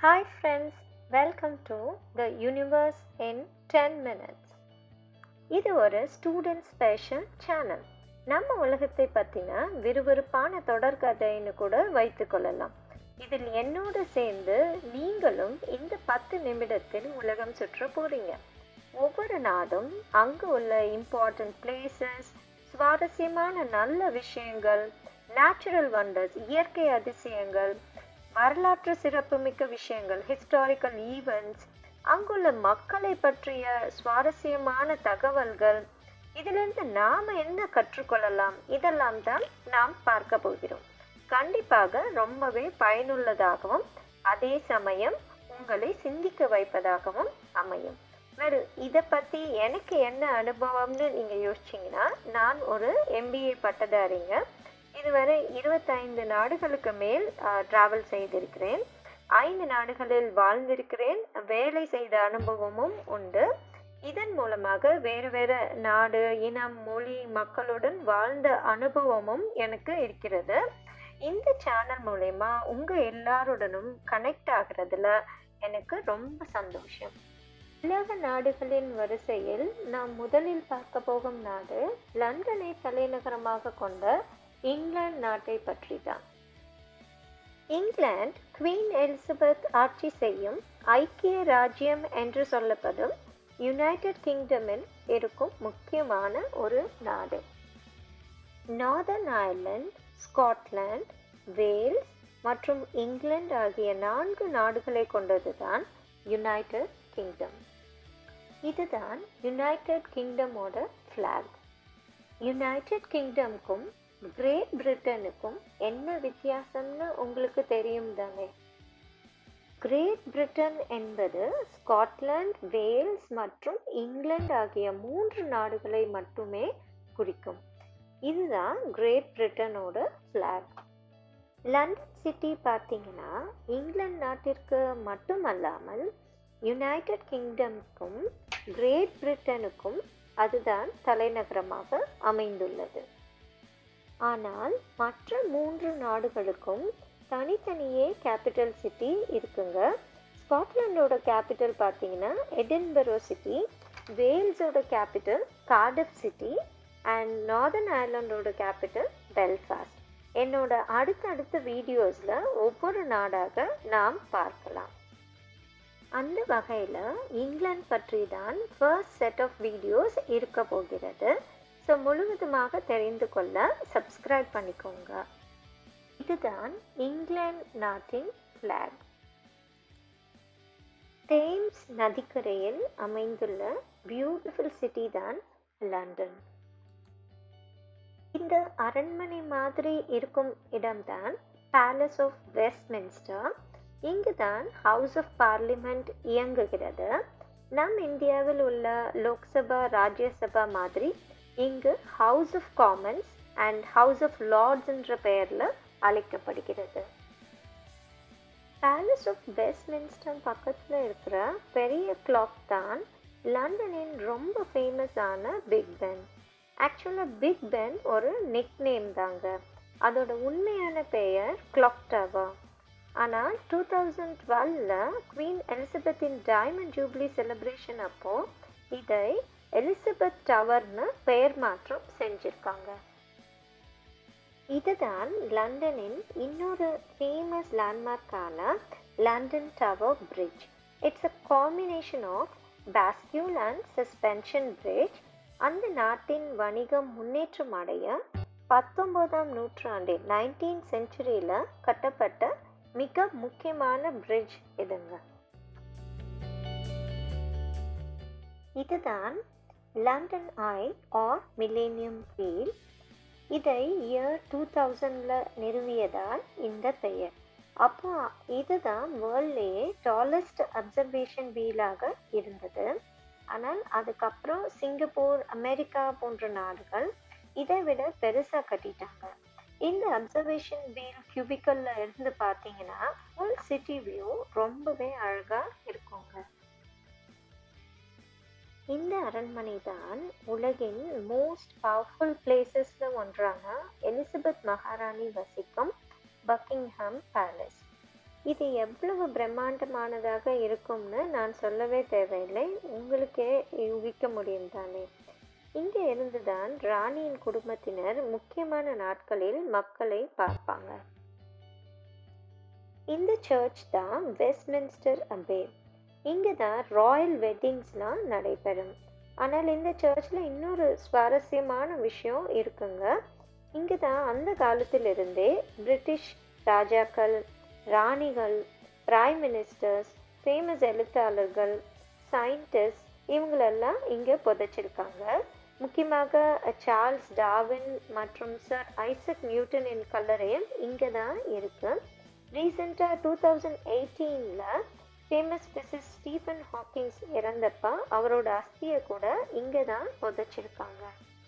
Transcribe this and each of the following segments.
Hi friends, welcome to the Universe in 10 Minutes. இது ஒரு student special channel நம்ம உலகத்தை பற்றின விறுவிறுப்பான தொடர்கதைன்னு கூட வைத்துக்கொள்ளலாம் இதில் என்னோடு சேர்ந்து நீங்களும் இந்த பத்து நிமிடத்தில் உலகம் சுற்ற போறீங்க ஒவ்வொரு நாடும் அங்கு உள்ள இம்பார்ட்டன்ட் பிளேசஸ் சுவாரஸ்யமான நல்ல விஷயங்கள் நேச்சுரல் வண்டர்ஸ் இயற்கை அதிசயங்கள் வரலாற்று சிறப்புமிக்க விஷயங்கள் ஹிஸ்டாரிக்கல் ஈவெண்ட்ஸ் அங்குள்ள மக்களை பற்றிய சுவாரஸ்யமான தகவல்கள் இதிலிருந்து நாம் என்ன கற்றுக்கொள்ளலாம் இதெல்லாம் தான் நாம் பார்க்க போகிறோம் கண்டிப்பாக ரொம்பவே பயனுள்ளதாகவும் அதே சமயம் உங்களை சிந்திக்க வைப்பதாகவும் அமையும் வெல் இதை பற்றி எனக்கு என்ன அனுபவம்னு நீங்கள் யோசிச்சிங்கன்னா நான் ஒரு எம்பிஏ பட்டதாரிங்க இதுவரை இருபத்தைந்து நாடுகளுக்கு மேல் ட்ராவல் செய்திருக்கிறேன் ஐந்து நாடுகளில் வாழ்ந்திருக்கிறேன் வேலை செய்த அனுபவமும் உண்டு இதன் மூலமாக வேறு வேறு நாடு இனம் மொழி மக்களுடன் வாழ்ந்த அனுபவமும் எனக்கு இருக்கிறது இந்த சேனல் மூலயமா உங்கள் எல்லாருடனும் கனெக்ட் ஆகிறதுல எனக்கு ரொம்ப சந்தோஷம் உலக நாடுகளின் வரிசையில் நாம் முதலில் பார்க்க போகும் நாடு லண்டனை தலைநகரமாக கொண்ட இங்கிலாந்து நாட்டை பற்றி தான் இங்கிலாந்து குவீன் எலிசபெத் ஆட்சி செய்யும் ஐக்கிய ராஜ்யம் என்று சொல்லப்படும் யுனைடெட் கிங்டமில் இருக்கும் முக்கியமான ஒரு நாடு நார்தர்ன் அயர்லாந்து ஸ்காட்லாந்து வேல்ஸ் மற்றும் இங்கிலாந்து ஆகிய நான்கு நாடுகளை கொண்டதுதான் யுனைடெட் கிங்டம் இதுதான் யுனைடெட் கிங்டமோட ஃப்ளாக் யுனைடெட் கிங்டம்க்கும் கிரேட் பிரிட்டனுக்கும் என்ன வித்தியாசம்னு உங்களுக்கு தெரியும் தானே கிரேட் பிரிட்டன் என்பது ஸ்காட்லாந்து வேல்ஸ் மற்றும் இங்கிலாந்து ஆகிய மூன்று நாடுகளை மட்டுமே குறிக்கும் இதுதான் கிரேட் பிரிட்டனோட ஃப்ளாக் லண்டன் சிட்டி பார்த்தீங்கன்னா இங்கிலாந்து நாட்டிற்கு மட்டுமல்லாமல் யுனைடெட் கிங்டம்க்கும் கிரேட் பிரிட்டனுக்கும் அதுதான் தலைநகரமாக அமைந்துள்ளது ஆனால் மற்ற மூன்று நாடுகளுக்கும் தனித்தனியே கேபிட்டல் சிட்டி இருக்குங்க ஸ்காட்லாண்டோட கேபிட்டல் பார்த்தீங்கன்னா எடின்பரோ சிட்டி வேல்ஸோட capital Cardiff city and Northern அயர்லாண்டோட கேபிட்டல் பெல்ஃபாஸ்ட் என்னோட அடுத்தடுத்த வீடியோஸில் ஒவ்வொரு நாடாக நாம் பார்க்கலாம் அந்த வகையில் இங்கிலாந்து பற்றி தான் ஃபர்ஸ்ட் செட் ஆஃப் வீடியோஸ் இருக்க போகிறது ஸோ முழுவதுமாக தெரிந்து கொள்ள சப்ஸ்கிரைப் பண்ணிக்கோங்க இதுதான் இங்கிலாந்து நாட்டின் ஃப்ளாக் தேம்ஸ் நதிக்கரையில் அமைந்துள்ள பியூட்டிஃபுல் சிட்டி தான் லண்டன் இந்த அரண்மனை மாதிரி இருக்கும் இடம்தான் பேலஸ் ஆஃப் வெஸ்ட்மின்ஸ்டர் இங்கு தான் ஹவுஸ் ஆஃப் பார்லிமெண்ட் இயங்குகிறது நம் இந்தியாவில் உள்ள லோக்சபா ராஜ்யசபா மாதிரி இங்கு House of Commons and House of Lords என்ற பெயரில் அழைக்கப்படுகிறது பேலஸ் ஆஃப் வெஸ்ட்மின்ஸ்டர் பக்கத்தில் இருக்கிற பெரிய கிளாக் தான் லண்டனின் ரொம்ப ஃபேமஸான பிக் பென் ஆக்சுவலாக பிக் பென் ஒரு நிக் நேம் தாங்க அதோட உண்மையான பெயர் கிளாக் டவர் ஆனால் டூ தௌசண்ட் டுவெல்ல குவீன் எலிசபெத்தின் டைமண்ட் ஜூப்ளி செலிப்ரேஷன் அப்போ இதை எலிசபெத் டவர்னு பெயர் மாற்றம் செஞ்சுருக்காங்க இதுதான் லண்டனின் இன்னொரு ஃபேமஸ் லேண்ட்மார்க்கான London Tower Bridge it's a combination of bascule and suspension bridge அந்த நாட்டின் வணிகம் முன்னேற்றம் அடைய பத்தொம்போதாம் நூற்றாண்டில் நைன்டீன் செஞ்சுரியில் கட்டப்பட்ட மிக முக்கியமான பிரிட்ஜ் இதுங்க இதுதான் London eye or millennium wheel இதை இயர் டூ தௌசண்டில் நிறுவியதால் இந்த பெயர் அப்போ இதுதான் வேர்ல்ட்லேயே டாலஸ்ட் அப்சர்வேஷன் வீலாக இருந்தது ஆனால் அதுக்கப்புறம் சிங்கப்பூர் அமெரிக்கா போன்ற நாடுகள் இதை விட பெருசாக கட்டிட்டாங்க இந்த அப்சர்வேஷன் வீல் கியூபிக்கல்ல இருந்து பார்த்தீங்கன்னா ஃபுல் சிட்டி வியூ ரொம்பவே அழகாக இருக்குங்க இந்த அரண்மனை தான் உலகின் மோஸ்ட் பவர்ஃபுல் பிளேசஸ்ல ஒன்றான எலிசபெத் மகாராணி வசிக்கும் பக்கிங்ஹாம் பேலஸ் இது எவ்வளவு பிரம்மாண்டமானதாக இருக்கும்னு நான் சொல்லவே தேவையில்லை உங்களுக்கே யூகிக்க முடியும் தானே இங்கே இருந்துதான் ராணியின் குடும்பத்தினர் முக்கியமான நாட்களில் மக்களை பார்ப்பாங்க இந்த சர்ச் தான் வெஸ்ட்மின்ஸ்டர் அபே இங்கே தான் ராயல் வெட்டிங்ஸ்லாம் நடைபெறும் ஆனால் இந்த சர்ச்சில் இன்னொரு சுவாரஸ்யமான விஷயம் இருக்குங்க இங்கே தான் அந்த காலத்திலிருந்தே பிரிட்டிஷ் ராஜாக்கள் ராணிகள் பிரைம் மினிஸ்டர்ஸ் ஃபேமஸ் எழுத்தாளர்கள் சயின்டிஸ்ட் இவங்களெல்லாம் இங்கே புதைச்சிருக்காங்க முக்கியமாக சார்ல்ஸ் டார்வின் மற்றும் சர் ஐசக் நியூட்டனின் கல்லறையும் இங்கே தான் இருக்கு ரீசெண்டாக டூ தௌசண்ட் எயிட்டீனில் ஃபேமஸ் பிசிஸ் ஸ்டீஃபன் ஹாக்கிங்ஸ் இறந்தப்ப அவரோட அஸ்தியை கூட இங்கே தான் புதைச்சிருக்காங்க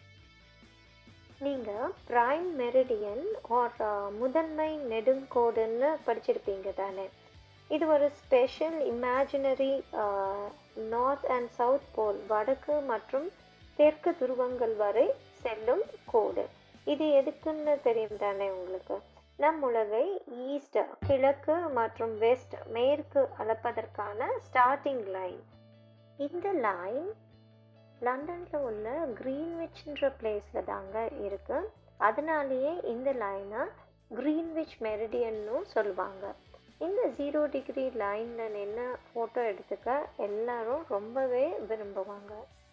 நீங்கள் பிரைம் மெரிடியன் ஆர் முதன்மை நெடுங்கோடுன்னு படிச்சிருப்பீங்க தானே இது ஒரு special imaginary north and south pole வடக்கு மற்றும் தெற்கு துருவங்கள் வரை செல்லும் கோடு இது எதுக்குன்னு தெரியும் தானே உங்களுக்கு நம் உலகை ஈஸ்ட் கிழக்கு மற்றும் வெஸ்ட் மேற்கு அளப்பதற்கான ஸ்டார்டிங் லைன் இந்த லைன் லண்டனில் உள்ள கிரீன்விச்ன்ற பிளேஸில் தாங்க இருக்கு அதனாலேயே இந்த லைனை கிரீன்விச் மெரிடியன்னு சொல்லுவாங்க இந்த ஜீரோ டிகிரி லைனில் நின்று ஃபோட்டோ எடுத்துக்க எல்லாரும் ரொம்பவே விரும்புவாங்க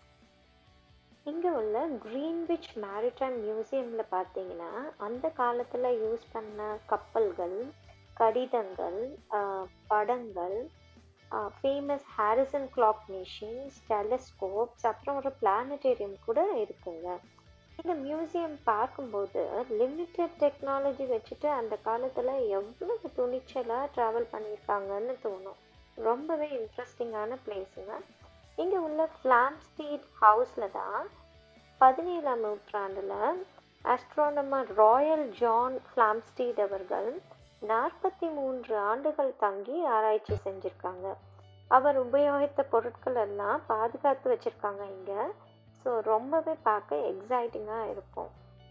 இங்கே உள்ள கிரீன்விச் மேரிடைம் மியூசியமில் பார்த்தீங்கன்னா அந்த காலத்தில் யூஸ் பண்ண கப்பல்கள் கடிதங்கள் படங்கள் famous Harrison clock machines telescopes அப்புறம் ஒரு பிளானட்டேரியம் கூட இருக்குங்க இந்த மியூசியம் பார்க்கும்போது லிமிட்டட் டெக்னாலஜி வச்சுட்டு அந்த காலத்தில் எவ்வளவு துணிச்சலாக ட்ராவல் பண்ணியிருக்காங்கன்னு தோணும் ரொம்பவே இன்ட்ரெஸ்டிங்கான பிளேஸுங்க இங்கே உள்ள ஃப்ளாம் ஸ்ட்ரீட் ஹவுஸில் தான் பதினேழாம் நூற்றாண்டில் ஆஸ்ட்ரானமர் ராயல் ஜான் ஃப்ளாம்ஸ்டீட் அவர்கள் நாற்பத்தி மூன்று ஆண்டுகள் தங்கி ஆராய்ச்சி செஞ்சுருக்காங்க அவர் உபயோகித்த பொருட்கள் எல்லாம் பாதுகாத்து வச்சுருக்காங்க இங்கே ஸோ ரொம்பவே பார்க்க எக்ஸைட்டிங்காக இருக்கும்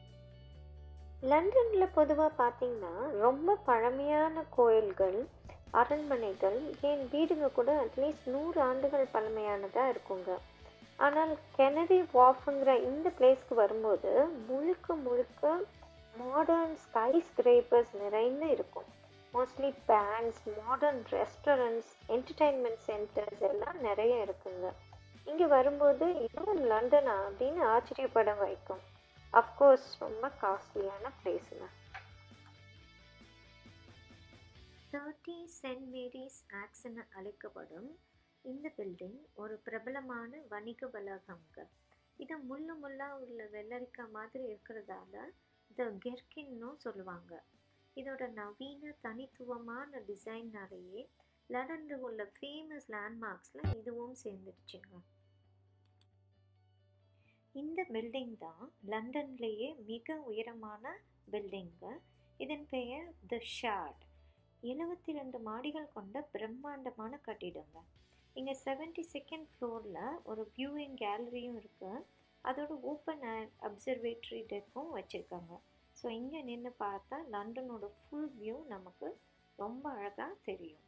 லண்டனில் பொதுவாக பார்த்தீங்கன்னா ரொம்ப பழமையான கோயில்கள் அரண்மனைகள் ஏன் வீடுங்க கூட அட்லீஸ்ட் நூறு ஆண்டுகள் பழமையானதாக இருக்குங்க ஆனால் கெனடி வாஃபுங்கிற இந்த பிளேஸ்க்கு வரும்போது முழுக்க முழுக்க மாடர்ன் ஸ்கை ஸ்கிரேப்பர்ஸ் நிறைந்து இருக்கும் mostly banks modern restaurants entertainment centres எல்லாம் நிறைய இருக்குங்க இங்கே வரும்போது இதுவும் லண்டனா அப்படின்னு ஆச்சரியப்பட வைக்கும் அஃப்கோர்ஸ் ரொம்ப காஸ்ட்லியான பிளேஸுங்க தேர்ட்டி சென்ட் மேரிஸ் ஆக்ஸ் என அழைக்கப்படும் இந்த பில்டிங் ஒரு பிரபலமான வணிக வளாகம்ங்க இது முள்ளு முள்ளா உள்ள வெள்ளரிக்காய் மாதிரி இருக்கிறதால த கெர்கின்னும் சொல்லுவாங்க இதோட நவீன தனித்துவமான டிசைன்னாலேயே லண்டனில் உள்ள ஃபேமஸ் லேண்ட்மார்க்ஸில் இதுவும் சேர்ந்துடுச்சுங்க இந்த பில்டிங் தான் லண்டன்லேயே மிக உயரமான பில்டிங்கு இதன் பெயர் த ஷார்ட் எழுபத்தி ரெண்டு மாடிகள் கொண்ட பிரம்மாண்டமான கட்டிடங்க இங்கே செவன்டி செகண்ட் ஃப்ளோரில் ஒரு வியூவிங் கேலரியும் இருக்குது அதோட ஓப்பன் ஏர் அப்சர்வேட்ரி டெக்கும் வச்சுருக்காங்க ஸோ இங்கே நின்று பார்த்தா லண்டனோட ஃபுல் வியூ நமக்கு ரொம்ப அழகாக தெரியும்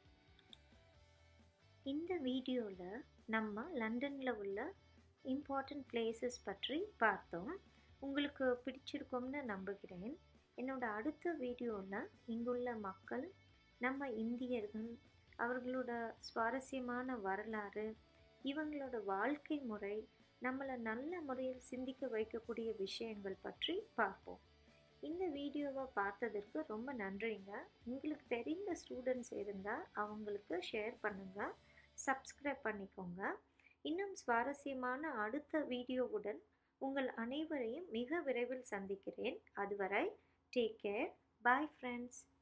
இந்த வீடியோவில் நம்ம லண்டனில் உள்ள இம்பார்ட்டண்ட் பிளேசஸ் பற்றி பார்த்தோம் உங்களுக்கு பிடிச்சிருக்கும்னு நம்புகிறேன் என்னோட அடுத்த வீடியோவில் இங்குள்ள மக்கள் நம்ம இந்தியர்கள் அவர்களோட சுவாரஸ்யமான வரலாறு இவங்களோட வாழ்க்கை முறை நம்மளை நல்ல முறையில் சிந்திக்க வைக்கக்கூடிய விஷயங்கள் பற்றி பார்ப்போம் இந்த வீடியோவை பார்த்ததற்கு ரொம்ப நன்றிங்க உங்களுக்கு தெரிந்த ஸ்டூடெண்ட்ஸ் இருந்தால் அவங்களுக்கு ஷேர் பண்ணுங்கள் சப்ஸ்கிரைப் பண்ணிக்கோங்க இன்னும் சுவாரஸ்யமான அடுத்த வீடியோவுடன் உங்கள் அனைவரையும் மிக விரைவில் சந்திக்கிறேன் அதுவரை டேக் கேர் பாய் ஃப்ரெண்ட்ஸ்